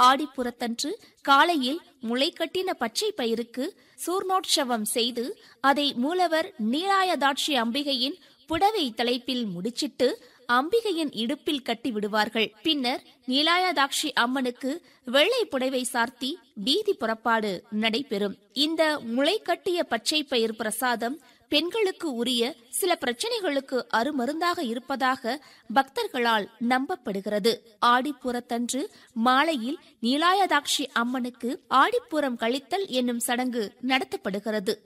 ஆடிப்புறத்தன்று காலையில் முளைக்கட்டின பச்சை பயிருக்கு சூர்ணோற்சவம் செய்து அதை மூலவர் நீலாயதாட்சி அம்பிகையின் புடவை தலைப்பில் முடிச்சிட்டு அம்பிகையின் இடுப்பில் கட்டி விடுவார்கள் பின்னர் நீலாயதாட்சி அம்மனுக்கு வெள்ளை புடவை சார்த்தி வீதி புறப்பாடு நடைபெறும் இந்த முளைக்கட்டிய பச்சை பயிர் பிரசாதம் பெண்களுக்கு உரிய சில பிரச்சனைகளுக்கு அருமருந்தாக இருப்பதாக பக்தர்களால் நம்பப்படுகிறது ஆடிப்புறத்தன்று மாலையில் நீலாயதாட்சி அம்மனுக்கு ஆடிப்புறம் கழித்தல் என்னும் சடங்கு நடத்தப்படுகிறது